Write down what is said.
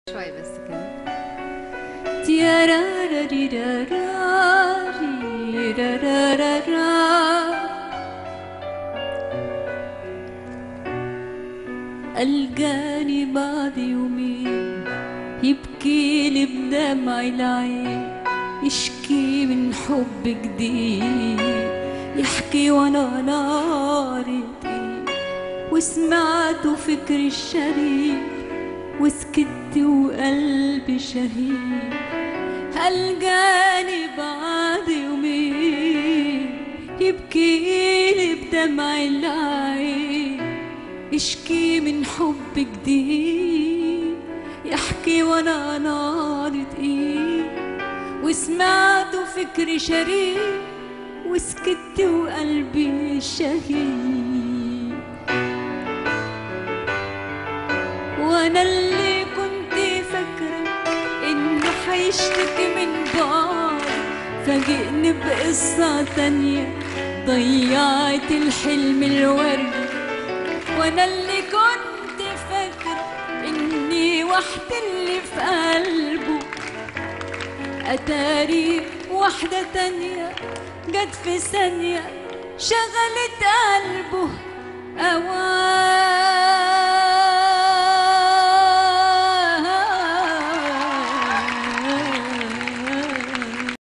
شوي بس كده ألقاني بعد يومين يبكي لي بدمع العين يشكي من حب جديد يحكي وانا ناري وسمعت فكري الشريك وسكت وقلبي شهيد هلقاني بعد يومين يبكي لي بدمع العين يشكي من حب جديد يحكي وانا نار تقيل وسمعت فكري شريك وسكت وقلبي شهيد وانا اللي كنت فاكره انه حيشتكي من بعض فاجئني بقصة تانية ضيعت الحلم الوردي وانا اللي كنت فاكره اني واحدة اللي في قلبه اتاري واحدة تانية جت في ثانية شغلت قلبه أوى